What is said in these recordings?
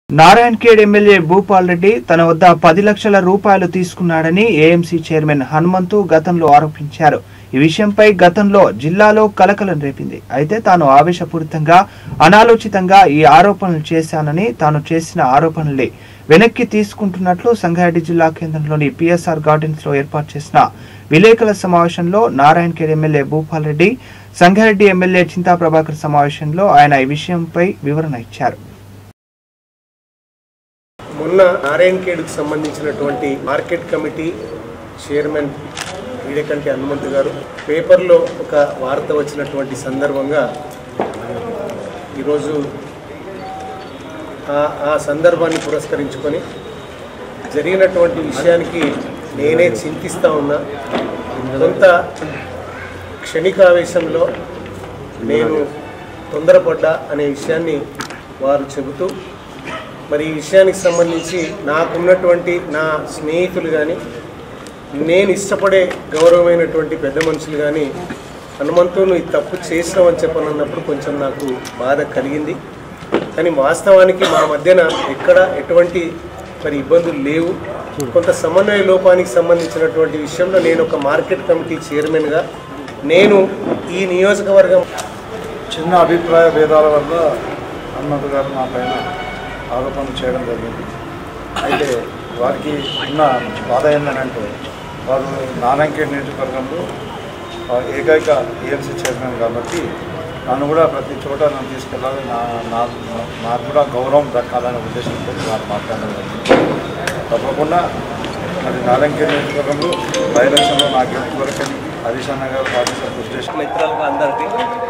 Narayankhed MLA Bhupal Reddy తన వద్ద పది లక్షల రూపాయలు తీసుకున్నాడని ఏఎంసీ చైర్మన్ హనుమంతు గతంలో ఆరోపించారు ఈ విషయంపై గతంలో జిల్లాలో కలకలం రేపింది అయితే తాను ఆవేశపూరితంగా అనాలోచితంగా ఈ ఆరోపణలు చేశానని తాను చేసిన ఆరోపణలే వెనక్కి తీసుకుంటున్నట్లు సంగారెడ్డి జిల్లా కేంద్రంలోని పిఎస్ఆర్ గార్డెన్స్ లో ఏర్పాటు చేసిన విలేకరుల సమావేశంలో నారాయణఖేడ్ ఎమ్మెల్యే భూపాల్ రెడ్డి సంగారెడ్డి ఎమ్మెల్యే చింతా ప్రభాకర్ సమావేశంలో ఆయన ఈ విషయంపై వివరణ ఇచ్చారు మొన్న నారాయణఖేడ్కు సంబంధించినటువంటి market committee chairman Veedakanti Hanumanth గారు పేపర్లో ఒక వార్త వచ్చినటువంటి సందర్భంగా ఈరోజు ఆ- ఆ సందర్భాన్ని పురస్కరించుకొని జరిగినటువంటి విషయానికి నేనే చింతిస్తూ ఉన్నా కొంత క్షణికావేశంలో నేను తొందరపడ్డా అనే విషయాన్ని వారు చెబుతూ మరి ఈ విషయానికి సంబంధించి నాకున్నటువంటి నా స్నేహితులు కానీ నేను ఇష్టపడే గౌరవమైనటువంటి పెద్ద మనుషులు కానీ హనుమంతు నువ్వు ఈ తప్పు చేసినావని చెప్పనన్నప్పుడు కొంచెం నాకు బాధ కలిగింది కానీ వాస్తవానికి మా మధ్యన ఎక్కడ ఎటువంటి మరి ఇబ్బందులు లేవు కొంత సమన్వయ లోపానికి సంబంధించినటువంటి విషయంలో నేను ఒక మార్కెట్ కమిటీ చైర్మన్గా నేను ఈ నియోజకవర్గం చిన్న అభిప్రాయ భేదాల వల్ల హనుమంతు గారు నా పైన ఆరోపణలు చేయడం జరిగింది అయితే వారికి ఉన్న బాధ ఏంటంటే వారు నారాయణఖేడ్ నియోజకవర్గంలో ఆ, ఏకైక ఏఎంసీ చైర్మన్ కాబట్టి నన్ను కూడా ప్రతి చోట నన్ను తీసుకెళ్ళాలి నా నా నాకు కూడా గౌరవం దక్కాలనే ఉద్దేశంతో వారు మాట్లాడడం జరిగింది తప్పకుండా మరి నారాయణఖేడ్ నియోజకవర్గంలో బై ఎలక్షన్లో నా గెలుపు కొరకని హరీష్ అన్న గారు పాటించిన కృషి చేసిన మిత్రులకు అందరికీ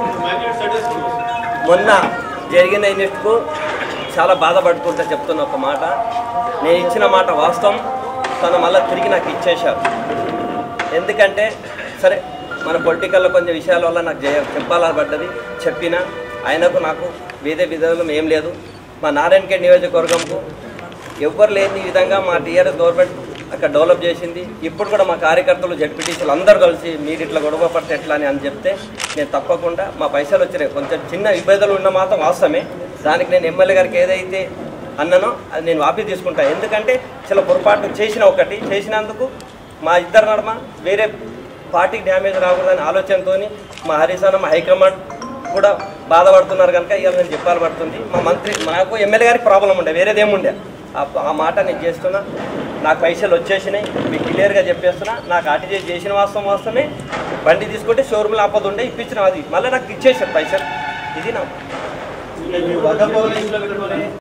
మొన్న జరిగిన ఇన్వెస్ట్కు చాలా బాధపడుకుంటా చెప్తున్న ఒక మాట నేను ఇచ్చిన మాట వాస్తవం తను మళ్ళీ తిరిగి నాకు ఇచ్చేశారు ఎందుకంటే సరే మన పొలిటికల్లో కొంచెం విషయాల వల్ల నాకు జయ చెప్పాలని పడ్డది చెప్పిన ఆయనకు నాకు వేరే విధానం ఏం లేదు మా నారాయణఖేడ్ నియోజకవర్గంకు ఎవ్వరు లేని విధంగా మా టీఆర్ఎస్ గవర్నమెంట్ అక్కడ డెవలప్ చేసింది ఇప్పుడు కూడా మా కార్యకర్తలు జడ్పీటీసీలు అందరూ కలిసి మీరు ఇట్లా గొడవ పడితే ఎట్లా అని అని చెప్తే నేను తప్పకుండా మా పైసలు వచ్చినాయి కొంచెం చిన్న ఇబ్బందులు ఉన్న మాత్రం వాస్తవమే దానికి నేను ఎమ్మెల్యే గారికి ఏదైతే అన్నానో అది నేను వాపి తీసుకుంటా ఎందుకంటే చాలా పొరపాటు చేసిన ఒకటి చేసినందుకు మా ఇద్దరు నడమ వేరే పార్టీకి డ్యామేజ్ రాకూడదని ఆలోచనతో మా హరీష్ అన్న మా హైకమాండ్ కూడా బాధపడుతున్నారు కనుక ఇవాళ నేను చెప్పాలి పడుతుంది మా మంత్రి నాకు ఎమ్మెల్యే గారికి ప్రాబ్లం ఉండే వేరేది ఏముండే ఆ ఆ మాట నేను చేస్తున్నా నాకు పైసలు వచ్చేసినాయి మీకు క్లియర్గా చెప్పేస్తున్నా నాకు ఆర్టీజీ చేసిన వాస్తవం వాస్తవమే బండి తీసుకుంటే షోరూమ్లో ఆపద ఉండే ఇప్పించిన అది మళ్ళీ నాకు ఇచ్చేసారు పైసలు ఇది నా